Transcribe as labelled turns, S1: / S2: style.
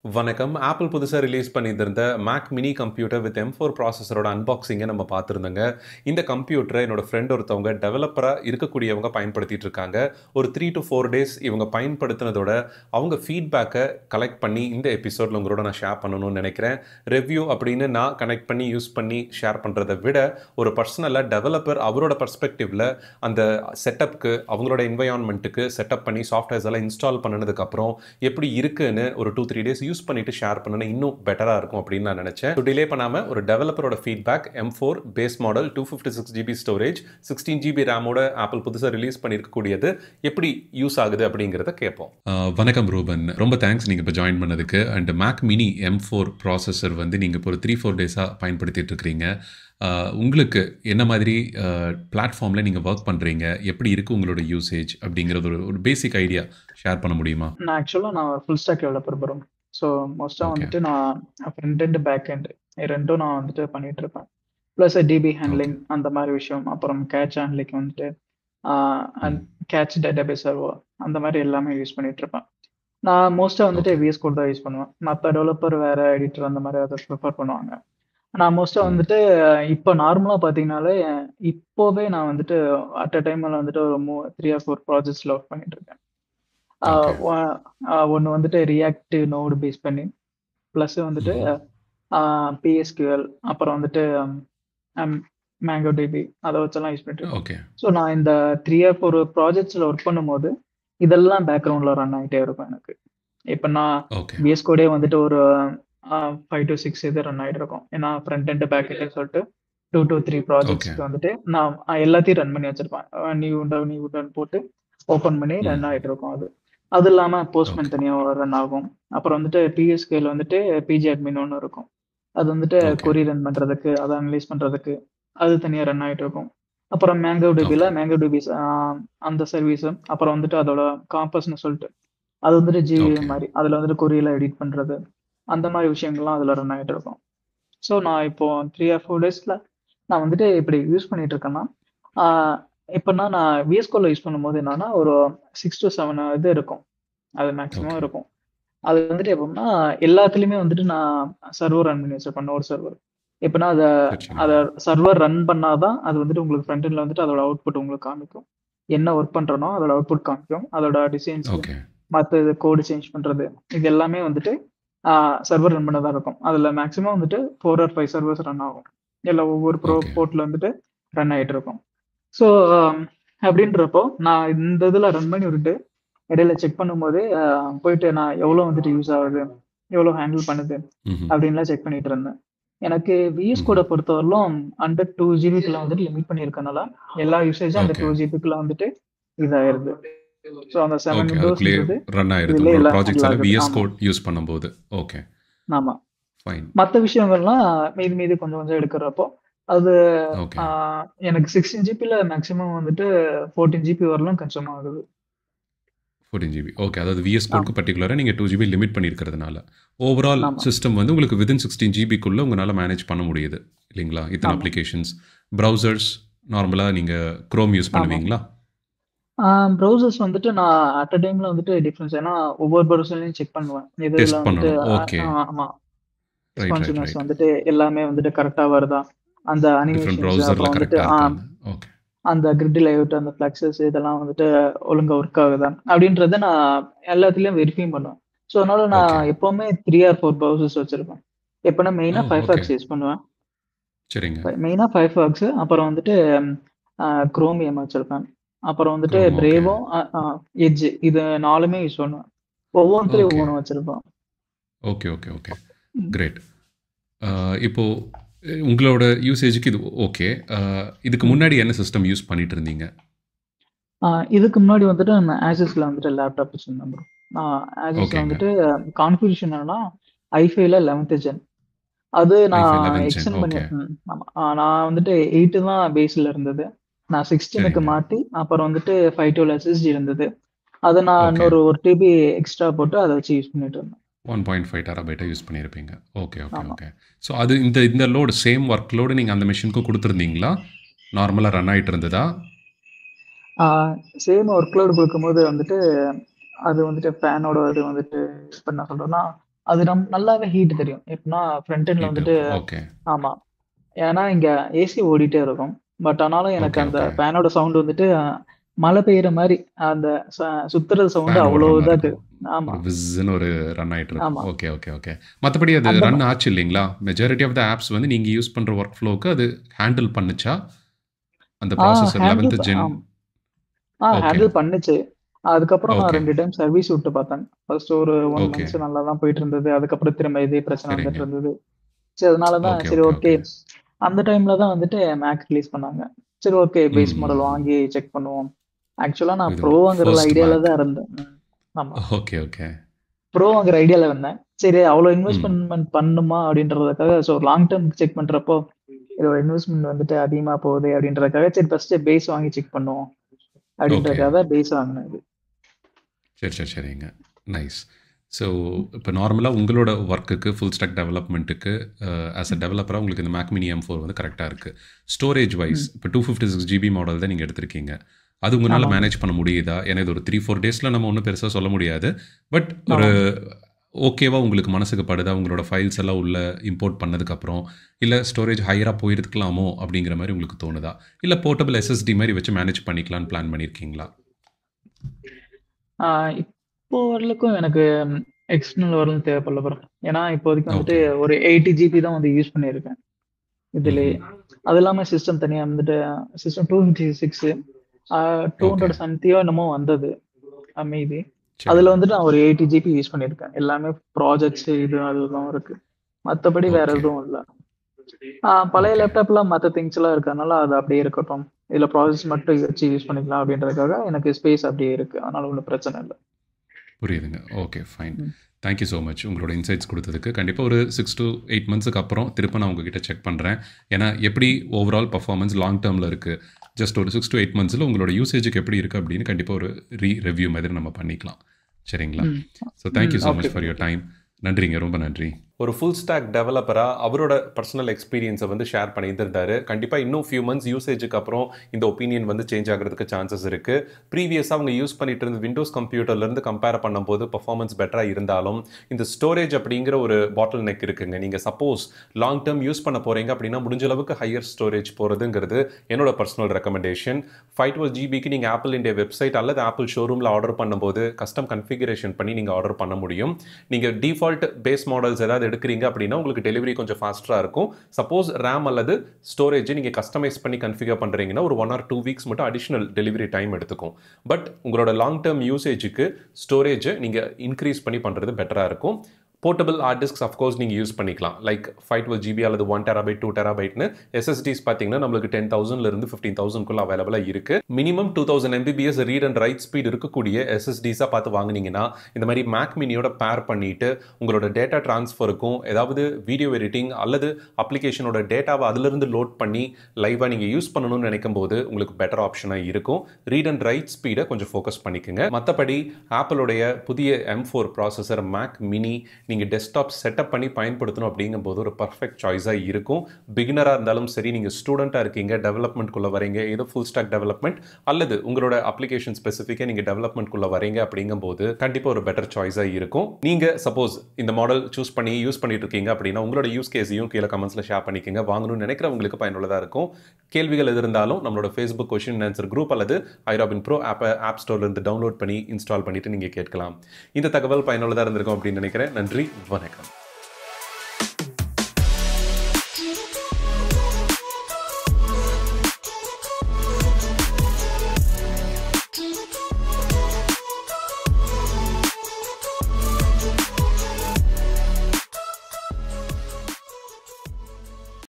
S1: வணக்கம் ஆப்பிள் புதுசாக ரிலீஸ் பண்ணியிருந்த Mac mini computer with M four ப்ராசஸரோட அன்பாக்சிங்கை நம்ம பார்த்துருந்தோங்க இந்த கம்ப்யூட்டரை என்னோட ஃப்ரெண்ட் ஒருத்தவங்க டெவலப்பராக இருக்கக்கூடியவங்க பயன்படுத்திட்டு இருக்காங்க ஒரு த்ரீ டு ஃபோர் டேஸ் இவங்க பயன்படுத்தினதோட அவங்க ஃபீட்பேக்கை கலெக்ட் பண்ணி இந்த எபிசோடில் உங்களோட நான் ஷேர் பண்ணணும்னு நினைக்கிறேன் ரிவ்யூ அப்படின்னு நான் கனெக்ட் பண்ணி யூஸ் பண்ணி ஷேர் பண்ணுறதை விட ஒரு பர்சனலாக டெவலப்பர் அவரோட பர்ஸ்பெக்டிவில் அந்த செட்டப்க்கு அவங்களோட என்வையான்மெண்ட்டுக்கு செட்டப் பண்ணி சாஃப்ட்வேர்ஸ் எல்லாம் இன்ஸ்டால் பண்ணினதுக்கப்புறம் எப்படி இருக்குன்னு ஒரு டூ த்ரீ டேஸ் யூஸ் பண்ணிட்டு ஷேர் பண்ணனா இன்னும் பெட்டராக இருக்கும் அப்படின்னு நான் நினச்சேன் ஸோ டிலே பண்ணாமல் ஒரு டெவலப்பரோட feedback M four base model two fifty six GB storage sixteen GB ரேமோட ஆப்பிள் புதுசாக ரிலீஸ் பண்ணியிருக்கக்கூடியது எப்படி யூஸ் ஆகுது அப்படிங்கிறத கேட்போம் வணக்கம் ரூபன் ரொம்ப தேங்க்ஸ் நீங்கள் இப்போ ஜாயின் பண்ணதுக்கு and Mac mini M four processor வந்து நீங்கள் இப்போ ஒரு த்ரீ ஃபோர் டேஸாக பயன்படுத்திட்டு இருக்கிறீங்க ஆஹ் உங்களுக்கு என்ன மாதிரி பிளாட்ஃபார்மில் நீங்கள் ஒர்க் பண்ணுறீங்க எப்படி இருக்குது உங்களோட யூசேஜ் அப்படிங்கிறது ஒரு ஒரு பேசிக் ஐடியா ஷேர் பண்ண முடியுமா
S2: நான் ஆக்சுவலாக நான் ஃபுல் ஸ்டாக் டெவலப்பர் வரும் ஸோ மோஸ்ட்டாக
S1: Okay.
S2: வந்துட்டு நான் ஃப்ரண்ட் அண்ட் பேக் எண்ட் ரெண்டும் நான் வந்துட்டு பண்ணிட்டு இருப்பேன் ப்ளஸ் டிபி ஹேண்ட்லிங் அந்த மாதிரி விஷயம் அப்புறம் கேட்ச் ஹேண்ட்லிங் வந்துட்டு கேட்ச் டேட்டாபேஸ் சர்வர் அந்த மாதிரி எல்லாமே யூஸ் பண்ணிட்டு இருப்பேன் நான் மோஸ்ட்டாக வந்துட்டு
S1: Okay.
S2: விஎஸ் கோட் தான் யூஸ் பண்ணுவேன் மற்ற டெவலப்பர் வேற எடிட்டர் அந்த மாதிரி அதை ப்ரிஃபர் பண்ணுவாங்க நான் மோஸ்ட்டாக
S1: ம்.
S2: வந்துட்டு இப்போ நார்மலாக பார்த்தீங்கனாலே இப்போவே நான் வந்துட்டு அட் அ டைமில் வந்துட்டு ஒரு மூ த்ரீ ஆர் ஃபோர் ப்ராஜெக்ட்ஸில் ஒர்க் பண்ணிட்டு இருக்கேன்
S1: Okay.
S2: ஒன்று வந்துட்டு ரியாக்ட் நோடு பேஸ் பண்ணி ப்ளஸ் வந்துட்டு பிஎஸ்கியூஎல் அப்புறம் வந்துட்டு மேங்கோ டிபி அதை வச்செல்லாம் யூஸ் பண்ணிட்டு இருக்கேன்
S1: ஓகே
S2: ஸோ நான் இந்த த்ரீ ஆர் ஃபோர் ப்ராஜெக்ட்ஸில் ஒர்க் பண்ணும்போது இதெல்லாம் பேக்ரவுண்டில் ரன் ஆகிட்டே இருக்கும் எனக்கு இப்போ நான்
S1: ஓகே
S2: பிஎஸ் கோடே வந்துட்டு ஒரு ஃபைவ் டு சிக்ஸ் இது ரன் ஆகிட்டு இருக்கும் ஏன்னா ஃப்ரண்ட் அண்ட் பேக் எண்ட் சொல்லிட்டு டூ டு த்ரீ ப்ராஜெக்ட்ஸ்க்கு வந்துட்டு நான் அஹ், எல்லாத்தையும் ரன் பண்ணி வச்சிருப்பேன் நியூ டவுன் நியூ டவுன் போட்டு ஓப்பன் பண்ணி
S1: ம்.
S2: ரன் ஆகிட்டு இருக்கும் அது அது இல்லாமல் போஸ்ட்மேன்
S1: Okay.
S2: தனியாக ரன் ஆகும் அப்புறம் வந்துட்டு பிஎஸ்கேல வந்துட்டு பிஜி அட்மின் ஒன்று இருக்கும் அது வந்துட்டு
S1: Okay.
S2: கொரி ரன் பண்ணுறதுக்கு அதை அனலைஸ் பண்ணுறதுக்கு அது தனியாக ரன் ஆகிட்டு இருக்கும் அப்புறம் மேங்கோ டிபியில்
S1: Okay.
S2: மேங்கோ டிபிஸ் அந்த சர்வீஸும் அப்புறம் வந்துட்டு அதோட காம்பஸ்னு சொல்லிட்டு அது வந்துட்டு ஜிவி
S1: Okay.
S2: மாதிரி அதில் வந்துட்டு கொரியல எடிட் பண்ணுறது அந்த மாதிரி விஷயங்கள்லாம் அதில் ரன் ஆகிட்டு இருக்கும் ஸோ நான் இப்போ த்ரீ ஆர் ஃபோர் டேஸில் நான் வந்துட்டு இப்படி யூஸ் பண்ணிட்டு இருக்கேன்னா இப்போனா நான் விஎஸ் கோல யூஸ் பண்ணும்போது என்னன்னா ஒரு சிக்ஸ் டு செவன் இது இருக்கும் அது மேக்ஸிமம்
S1: Okay.
S2: இருக்கும் அது வந்துட்டு எப்படின்னா எல்லாத்துலேயுமே வந்துட்டு நான் சர்வர் ரன் பண்ணி வச்சிருப்பேன் நோட் சர்வர் எப்படின்னா அதை
S1: சரி.
S2: அதை சர்வர் ரன் பண்ணாதான் அது வந்துட்டு உங்களுக்கு ஃப்ரண்ட் எண்ட்ல வந்துட்டு அதோட அவுட்புட் உங்களுக்கு காமிக்கும் என்ன ஒர்க் பண்றனோ அதோட அவுட்புட் காமிக்கும் அதோட டிசைன்ஸ்
S1: ஓகே
S2: மற்ற இது கோடு சேஞ்ச் பண்றது இது எல்லாமே வந்துட்டு சர்வர் ரன் பண்ணதா இருக்கும் அதுல மேக்ஸிமம் வந்துட்டு four or five servers run ஆகும் இல்லை ஒவ்வொரு ப்ரோ
S1: Okay.
S2: போர்ட்ல வந்துட்டு ரன் ஆயிட்டு இருக்கும் ஸோ அப்படின்றப்போ நான் இந்த இதுல ரன் பண்ணி விட்டுட்டு இடையில செக் பண்ணும்போது ஆஹ், போயிட்டு நான் எவ்வளோ வந்துட்டு யூஸ் ஆகுது எவ்வளோ ஹேண்டில் பண்ணுது
S1: ம்ஹும்.
S2: அப்படின்லாம் செக் பண்ணிட்டு இருந்தேன் எனக்கு விஎஸ்
S1: ம்ஹும்.
S2: கோடை பொறுத்தவரையிலும் அண்டர் டூ ஜிபிக்குள்ள வந்துட்டு லிமிட் பண்ணியிருக்கனால எல்லா யூசேஜும் அந்த
S1: Okay.
S2: டூ ஜிபிக்குள்ள வந்துட்டு இதாயிருது ஸோ அந்த செவன்
S1: ஓகே அதுக்குள்ளேயே
S2: விண்டோஸ்
S1: ரன் ஆயிருது
S2: இதுலயே
S1: உங்களோட
S2: எல்லாம்
S1: ப்ராஜெக்ட்ஸ் எல்லாம்
S2: handle
S1: விஎஸ்
S2: ஆகுது.
S1: கோட் யூஸ் பண்ணும்போது ஓகே
S2: ஆமா
S1: ஃபைன்
S2: மற்ற விஷயங்கள்லாம் மீதி மீதி கொஞ்சம் கொஞ்சம் எடுக்கிறப்போ அது
S1: ஓகே
S2: ஆஹ், எனக்கு சிக்ஸ்டீன் ஜிபியில் மேக்ஸிமம் வந்துட்டு ஃபோர்டீன் ஜிபி வரலாம் கன்சூம் ஆகுது
S1: ஃபோர்டீன் ஜிபி ஓகே அதாவது விஎஸ் கோட்க்கு பர்டிகுலராக நீங்கள் டூ ஜிபி லிமிட் பண்ணியிருக்கிறதுனால ஓவரால்
S2: ஆமா.
S1: சிஸ்டம் வந்து உங்களுக்கு விதின் சிக்ஸ்டீன் ஜிபிக்குள்ளே உங்களால் மேனேஜ் பண்ண முடியுது இல்லைங்களா இத்தனை
S2: ஆமா.
S1: அப்ளிகேஷன்ஸ் ப்ரௌசர்ஸ் நார்மலாக நீங்கள் க்ரோம் யூஸ் பண்ணுவீங்களா
S2: ப்ரௌசர்ஸ் வந்துட்டு நான் அட் அ டைம்ல வந்துட்டு டிஃப்ரென்ஸ் ஏன்னா ஒவ்வொரு ப்ரௌசர்லையும் செக் பண்ணுவேன் இதுல
S1: Test
S2: வந்துட்டு
S1: பண்ணணும். Okay.
S2: ஆ- ஆமா
S1: ரைட் ரைட்
S2: ரெஸ்பான்சிவ்னஸ்
S1: ரைட்
S2: வந்துட்டு எல்லாமே வந்துட்டு கரெக்டா வருதா அந்த
S1: டிஃப்ரெண்ட்
S2: அனிமேஷன்ஸ்
S1: ப்ரௌசரில்
S2: அப்புறம் வந்துட்டு
S1: கரெக்டாக
S2: ஆ,
S1: இருக்காங்க ஓகே
S2: அந்த கிரிட் லேஅவுட் அந்த ஃபிளக்ஸஸ் இதெல்லாம் வந்துட்டு ஒழுங்கா ஒர்க் ஆகுதா அப்படின்றத நான் எல்லாத்துலயும் வெரிஃபை பண்ணுவேன் ஸோ அதனால நான்
S1: Okay.
S2: எப்பவுமே த்ரீ ஆர் ஃபோர் ப்ரௌசர்ஸ் வச்சிருப்பேன் எப்போனா மெயினா
S1: Oh,
S2: ஃபைவ்
S1: okay.
S2: ஃபேக்ஸ் யூஸ் பண்ணுவேன்
S1: சரிங்க
S2: மெயினா ஃபைவ் ஃபேக்ஸ் அப்புறம் வந்துட்டு குரோமியம் வச்சிருப்பேன் அப்புறம் வந்துட்டு
S1: Chrome, okay.
S2: பிரேவோ எட்ஜ் இது நாலுமே யூஸ் பண்ணுவேன் ஒவ்வொன்றுலையும்
S1: Okay.
S2: ஒவ்வொன்று வச்சிருப்பேன்
S1: ஓகே ஓகே ஓகே
S2: ம்.
S1: கிரேட் இப்போ அஹ், உங்களோட யூசேஜுக்கு இது ஓகே இதுக்கு முன்னாடி என்ன சிஸ்டம் யூஸ் பண்ணிட்டு இருந்தீங்க
S2: ஆஹ் இதுக்கு முன்னாடி வந்துட்டு நான் ஆசிஸ்ல வந்துட்டு லேப்டாப் வச்சிருந்தேன் ப்ரோ நான் ஆசிஸ்ல
S1: ஓகேங்க.
S2: வந்துட்டு கான்ஃபிகரேஷன் என்னன்னா ஐஃபைல லெவன்த் ஜென் அது நான்
S1: 11th gen,
S2: எக்ஸ்டெண்ட் பண்ணி
S1: okay.
S2: ம், ஆமா ஆஹ் நான் வந்துட்டு எயிட்டு தான் பேஸ்ல இருந்தது நான் சிக்ஸ்டீனுக்கு
S1: சரிங்க.
S2: மாற்றி அப்புறம் வந்துட்டு ஃபைவ் டுவெல் எஸ்எஸ்டி இருந்தது அதை நான்
S1: Okay.
S2: இன்னொரு ஒரு டிபி எக்ஸ்ட்ரா போட்டு அதை வச்சு யூஸ் பண்ணிட்டு இருந்தேன்
S1: ஒன் பாயிண்ட் ஃபைவ் டெராபைட்டை யூஸ் பண்ணியிருப்பீங்க ஓகே ஓகே
S2: ஆமா.
S1: ஓகே ஸோ அது இந்த இந்த லோடு சேம் ஒர்க் லோடு நீங்கள் அந்த மிஷினுக்கும் கொடுத்துருந்தீங்களா நார்மலாக ரன் ஆகிட்டு இருந்ததா
S2: சேம் ஒர்க் லோடு கொடுக்கும்போது வந்துட்டு அது வந்துட்டு ஃபேனோட இது வந்துட்டு இப்போ என்ன சொல்றேன்னா அது நம் நல்லாவே ஹீட் தெரியும் எப்படின்னா ஃப்ரண்ட் எண்ட்ல வந்துட்டு
S1: ஓகே
S2: ஆமா ஏன்னா இங்க ஏசி ஓடிட்டே இருக்கும் பட் ஆனாலும் எனக்கு
S1: Okay,
S2: அந்த
S1: okay.
S2: ஃபேனோட சவுண்ட் வந்துட்டு அஹ், மழை பெய்யுற மாதிரி அந்த ச- சுத்துறது சவுண்ட் அவ்வளோ இதாக்கு ஆமா
S1: விஸ்ன்னு ஒரு ரன் ஆயிட்டு இருக்கு
S2: ஆமா.
S1: ஓகே ஓகே ஓகே மற்றபடி அது
S2: அந்த
S1: ரன் ஆச்சு இல்லைங்களா மெஜாரிட்டி ஆஃப் த ஆப்ஸ் வந்து நீங்க யூஸ் பண்ற ஒர்க் ஃப்ளோக்கு அது ஹேண்டில் பண்ணுச்சா அந்த
S2: ஆ
S1: ப்ராசஸர்
S2: ஹேண்டில்
S1: லெவன்த் ஜென்
S2: ஆ
S1: Okay.
S2: ஹேண்டில் பண்ணுச்சு அதுக்கப்புறம் நான்
S1: Okay.
S2: ரெண்டு டைம் சர்வீஸ் விட்டு பார்த்தேன் ஃபர்ஸ்ட் ஒரு ஒன்
S1: Okay.
S2: மந்த்ஸ் நல்லா தான் போயிட்டு இருந்தது அதுக்கப்புறம் திரும்ப இதே பிரச்சனை
S1: சரிங்க.
S2: வந்துட்டு இருந்தது சரி அதனால தான்
S1: Okay,
S2: சரி
S1: okay,
S2: ஓகே அந்த டைம்ல தான் வந்துட்டு மேக் ரிலீஸ் பண்ணாங்க சரி ஓகே பேஸ்
S1: ம்.
S2: மாடல் வாங்கி செக் பண்ணுவோம் ஆக்சுவலா நான்
S1: இது
S2: ப்ரோ வாங்குற
S1: first
S2: ஐடியால
S1: Mac.
S2: தான் இருந்தேன் ம். ஆமா
S1: ஓகே ஓகே
S2: ப்ரோ வாங்குற ஐடியால வந்தேன் சரி அவ்வளோ இன்வெஸ்ட்மெண்ட் பண்ணுமா அப்படின்றதுக்காக ஸோ லாங் டேர்ம் செக் பண்றப்போ இதோட இன்வெஸ்ட்மெண்ட் வந்துட்டு அதிகமா போகுது அப்படின்றதுக்காக சரி ஃபர்ஸ்ட் பேஸ் வாங்கி செக் பண்ணுவோம் அப்படின்றதுக்காக பேஸ் வாங்கினேன் இது
S1: சரி சரி சரிங்க நைஸ் ஸோ இப்போ நார்மலாக உங்களோட ஒர்க்குக்கு ஃபுல் ஸ்டாக் டெவலப்மெண்ட்டுக்கு ஆஸ் அ டெவலப்பராக உங்களுக்கு இந்த மேக் மினி எம் ஃபோர் வந்து கரெக்டாக இருக்குது ஸ்டோரேஜ் வைஸ் இப்போ two fifty six GB model தான் நீங்கள் எடுத்திருக்கீங்க அது உங்களால்
S2: ஆமா.
S1: மேனேஜ் பண்ண முடியுதா ஏன்னா இது ஒரு த்ரீ ஃபோர் டேஸில் நம்ம ஒன்றும் பெருசாக சொல்ல முடியாது பட் ஒரு ஓகேவா உங்களுக்கு மனசுக்கு படுதா உங்களோட ஃபைல்ஸ் எல்லாம் உள்ள இம்போர்ட் பண்ணதுக்கப்புறம் இல்லை ஸ்டோரேஜ் ஹையராக போயிருக்கலாமோ அப்படிங்கிற மாதிரி உங்களுக்கு தோணுதா இல்லை போர்ட்டபிள் எஸ்எஸ்டி மாதிரி வச்சு மேனேஜ் பண்ணிக்கலாம்னு பிளான் பண்ணியிருக்கீங்களா
S2: ஆஹ் இப்போ வரலுக்கும் எனக்கு எக்ஸ்டர்னல் வரலும் தேவைப்படல ப்ரோ ஏன்னா இப்போதைக்கு வந்துட்டு
S1: Okay.
S2: ஒரு எயிட்டி ஜிபி தான் வந்து யூஸ் பண்ணியிருக்கேன் இதுலயே அது இல்லாம சிஸ்டம் தனியா வந்துட்டு system two fifty six two hundred
S1: Okay.
S2: சம்தியோ என்னமோ வந்தது அமைதி
S1: சரி.
S2: அதுல வந்துட்டு நான் ஒரு எயிட்டி ஜிபி யூஸ் பண்ணியிருக்கேன் எல்லாமே ப்ராஜெக்ட்ஸ் இது அதுதான் இருக்கு மத்தபடி வேற
S1: Okay.
S2: எதுவும் இல்லை ஆஹ் பழைய
S1: Okay.
S2: லேப்டாப்ல மற்ற திங்ஸ் எல்லாம் இருக்கறனால அது அப்படியே இருக்கட்டும் இதுல ப்ராசஸ் மட்டும் வச்சு யூஸ் பண்ணிக்கலாம் அப்படின்றதுக்காக எனக்கு ஸ்பேஸ் அப்படியே இருக்கு அதனால ஒன்றும் பிரச்சனை இல்லை
S1: புரியுதுங்க ஓகே ஃபைன்
S2: ம்.
S1: தேங்க்யூ ஸோ மச் உங்களோட இன்சைட்ஸ் கொடுத்ததுக்கு கண்டிப்பாக ஒரு சிக்ஸ் to எயிட் மந்த்ஸுக்கு அப்புறம் திரும்ப நான் உங்ககிட்ட செக் பண்ணுறேன் ஏன்னா எப்படி ஓவரால் பர்ஃபார்மன்ஸ் லாங் டேர்மில் இருக்குது ஜஸ்ட் ஒரு சிக்ஸ் to எயிட் மந்த்ஸில் உங்களோட யூசேஜுக்கு எப்படி இருக்குது அப்படின்னு கண்டிப்பாக ஒரு ரீ ரிவ்யூ மாதிரி நம்ம பண்ணிக்கலாம் சரிங்களா
S2: ம்.
S1: ஸோ தேங்க்யூ ஸோ
S2: ம்,
S1: much
S2: okay.
S1: For your time நன்றிங்க ரொம்ப நன்றி ஒரு ஃபுல் ஸ்டாக் டெவலப்பராக அவரோட பர்சனல் எக்ஸ்பீரியன்ஸை வந்து ஷேர் பண்ணியிருந்தாரு கண்டிப்பாக இன்னும் ஃபியூ மந்த்ஸ் யூசேஜுக்கு அப்புறம் இந்த ஒப்பீனியன் வந்து சேஞ்ச் ஆகிறதுக்கு சான்சஸ் இருக்குது ப்ரீவியஸாக அவங்க யூஸ் பண்ணிட்டு இருந்த விண்டோஸ் கம்ப்யூட்டர்லேருந்து கம்பேர் பண்ணும்போது பர்ஃபார்மன்ஸ் பெட்டராக இருந்தாலும் இந்த ஸ்டோரேஜ் அப்படிங்கிற ஒரு பாட்டில் நெக் இருக்குங்க நீங்கள் சப்போஸ் லாங் டேர்ம் யூஸ் பண்ண போகிறீங்க அப்படின்னா முடிஞ்ச அளவுக்கு ஹையர் ஸ்டோரேஜ் போகிறதுங்கிறது என்னோட பர்சனல் ரெக்கமெண்டேஷன் ஃபைவ் டுவெல் ஜிபிக்கு நீங்கள் ஆப்பிள் இந்தியா வெப்சைட் அல்லது ஆப்பிள் ஷோரூமில் ஆர்டர் பண்ணும்போது கஸ்டம் கன்ஃபிகரேஷன் பண்ணி நீங்கள் ஆர்டர் பண்ண முடியும் நீங்கள் டிஃபால்ட் பேஸ் மாடல்ஸ் ஏதாவது எடுக்கிறீங்க அப்படின்னா உங்களுக்கு டெலிவரி கொஞ்சம் ஃபாஸ்ட்டாக இருக்கும் சப்போஸ் ரேம் அல்லது ஸ்டோரேஜ் நீங்கள் கஸ்டமைஸ் பண்ணி கன்ஃபிகர் பண்ணுறீங்கன்னா ஒரு ஒன் ஆர் டூ வீக்ஸ் மட்டும் அடிஷ்னல் டெலிவரி டைம் எடுத்துக்கும் பட் உங்களோட லாங் டேர்ம் யூசேஜுக்கு ஸ்டோரேஜை நீங்கள் இன்க்ரீஸ் பண்ணி பண்ணுறது பெட்டராக இருக்கும் போர்ட்டபிள் ஹார்ட் டிஸ்க்ஸ் அஃப்கோர்ஸ் நீங்கள் யூஸ் பண்ணிக்கலாம் லைக் ஃபைவ் டுவெல் ஜிபி அல்லது ஒன் டெராபைட் டூ டெராபைட்னு எஸ்எஸ்டிஸ் பார்த்தீங்கன்னா நம்மளுக்கு டென் தௌசண்ட்லேருந்து ஃபிஃப்டீன் தௌசண்ட்குள்ள அவைலபிளாக இருக்குது minimum two thousand MBps read and write speed இருக்கக்கூடிய எஸ்எஸ்டிஸாக பார்த்து வாங்குனீங்கன்னா இந்த மாதிரி மேக் மினியோட பேர் பண்ணிட்டு உங்களோட டேட்டா ட்ரான்ஸ்ஃபருக்கும் ஏதாவது வீடியோ எடிட்டிங் அல்லது அப்ளிகேஷனோட டேட்டாவை அதிலிருந்து லோட் பண்ணி லைவாக நீங்கள் யூஸ் பண்ணணும்னு நினைக்கும் போது உங்களுக்கு பெட்டர் ஆப்ஷனாக இருக்கும் ரீட் அண்ட் ரைட் ஸ்பீடை கொஞ்சம் ஃபோக்கஸ் பண்ணிக்கோங்க மற்றபடி ஆப்பிளுடைய புதிய M four processor Mac mini நீங்கள் டெஸ்க்டாப் செட்டப் பண்ணி பயன்படுத்தணும் அப்படிங்கும்போது ஒரு பர்ஃபெக்ட் சாய்ஸாக இருக்கும் பிகினராக இருந்தாலும் சரி நீங்கள் ஸ்டூடெண்ட்டாக இருக்கீங்க டெவலப்மெண்ட்குள்ளே வரீங்க ஏதோ ஃபுல் ஸ்டாக் டெவலப்மெண்ட் அல்லது உங்களோட அப்ளிகேஷன் ஸ்பெசிஃபிக்காக நீங்கள் டெவலப்மெண்ட்குள்ளே வரீங்க அப்படிங்கும்போது கண்டிப்பாக ஒரு பெட்டர் சாய்ஸாக இருக்கும் நீங்கள் சப்போஸ் இந்த மாடல் சூஸ் பண்ணி யூஸ் பண்ணிட்டு இருக்கீங்க அப்படின்னா உங்களோட யூஸ் கேஸையும் கீழே கமெண்ட்ஸில் ஷேர் பண்ணிக்கோங்க வாங்கணும்னு நினைக்கிறவங்களுக்கு பயனுள்ளதாக இருக்கும் கேள்விகள் எது இருந்தாலும் நம்மளோட ஃபேஸ்புக் கொஷின் ஆன்சர் குரூப் அல்லது ஐராபின் ப்ரோ ஆப்பை ஆப் ஸ்டோர்லேருந்து டவுன்லோட் பண்ணி இன்ஸ்டால் பண்ணிட்டு நீங்கள் கேட்கலாம் இந்த தகவல் பயனுள்ளதாக இருந்திருக்கும் அப்படின்னு நினைக்கிறேன் நன்றி வணக்கம்